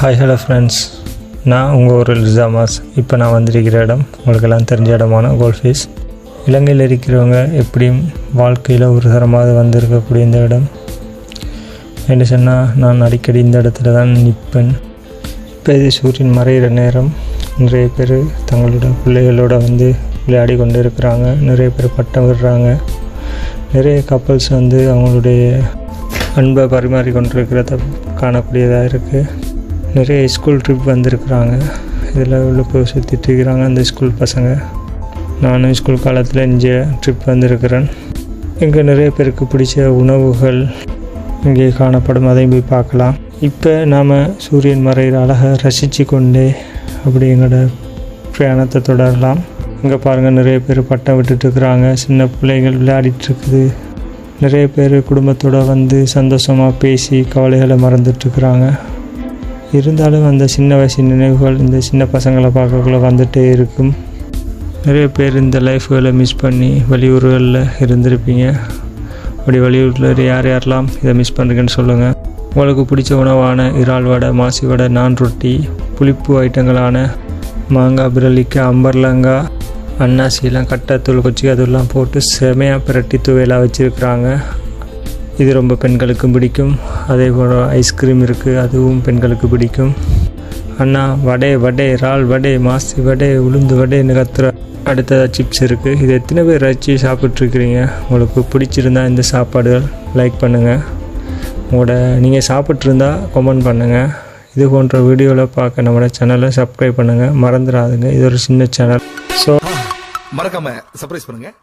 hi hello friends நான் உங்கள் ஊர் லிசாமாஸ் இப்போ நான் வந்திருக்கிற இடம் உங்களுக்கெல்லாம் தெரிஞ்ச இடமான கோல்ஃபீஸ் இலங்கையில் இருக்கிறவங்க எப்படியும் வாழ்க்கையில் ஒரு தரமாக வந்திருக்கக்கூடிய இந்த இடம் என்ன சொன்னால் நான் அடிக்கடி இந்த இடத்துல தான் நிற்பேன் இப்போ இது சூரியன் மறையிற நேரம் நிறைய பேர் தங்களோட பிள்ளைகளோட வந்து விளையாடி கொண்டு இருக்கிறாங்க நிறைய பேர் பட்டம் விடுறாங்க நிறைய கப்பல்ஸ் வந்து அவங்களுடைய அன்பை பரிமாறி கொண்டிருக்கிறத காணக்கூடியதாக இருக்குது நிறைய ஸ்கூல் ட்ரிப் வந்திருக்கிறாங்க இதில் உள்ள போய் சுற்றிட்டு இருக்கிறாங்க அந்த ஸ்கூல் பசங்க நானும் ஸ்கூல் காலத்தில் இங்கே ட்ரிப் வந்திருக்கிறேன் இங்கே நிறைய பேருக்கு பிடிச்ச உணவுகள் இங்கே காணப்படும் அதையும் போய் பார்க்கலாம் இப்போ நாம் சூரியன் மறைகிற அழகை ரசித்து கொண்டே அப்படி எங்களோட பிரயாணத்தை தொடரலாம் இங்கே பாருங்கள் நிறைய பேர் பட்டம் விட்டுட்டுருக்குறாங்க சின்ன பிள்ளைகள் விளையாடிட்டு இருக்குது நிறைய பேர் குடும்பத்தோடு வந்து சந்தோஷமாக பேசி கவலைகளை மறந்துட்டுருக்குறாங்க இருந்தாலும் அந்த சின்ன வயசு நினைவுகள் இந்த சின்ன பசங்களை பார்க்கக்குள்ள வந்துட்டே இருக்கும் நிறைய பேர் இந்த லைஃப்களை மிஸ் பண்ணி வெளியூர்களில் இருந்திருப்பீங்க அப்படி வெளியூரில் யார் யாரெல்லாம் இதை மிஸ் பண்ணுறீங்கன்னு சொல்லுங்கள் உங்களுக்கு பிடிச்ச உணவான இறால் வடை மாசி வடை நான் ரொட்டி புளிப்பு ஐட்டங்களான மாங்காய் பிரலிக்காய் அம்பர்லங்காய் அன்னாசிலாம் கட்டத்தூள் கொச்சி அதெல்லாம் போட்டு செமையாக பிரட்டி துவையலாக வச்சுருக்குறாங்க இது ரொம்ப பெண்களுக்கும் பிடிக்கும் அதே போல் ஐஸ்கிரீம் இருக்குது அதுவும் பெண்களுக்கு பிடிக்கும் அண்ணா வடை வடை இறால் வடை மாசி வடை உளுந்து வடைன்னு கத்துற அடுத்த சிப்ஸ் இருக்குது இது எத்தனை பேர் ரசித்து சாப்பிட்ருக்கிறீங்க உங்களுக்கு பிடிச்சிருந்தா இந்த சாப்பாடுகள் லைக் பண்ணுங்கள் உங்களோட நீங்கள் சாப்பிட்ருந்தா கமெண்ட் பண்ணுங்கள் இது போன்ற வீடியோவில் பார்க்க நம்மளோட சேனலை சப்ஸ்கிரைப் பண்ணுங்கள் மறந்துடாதுங்க இது ஒரு சின்ன சேனல் ஸோ மறக்காம சர்ப்ரைஸ் பண்ணுங்க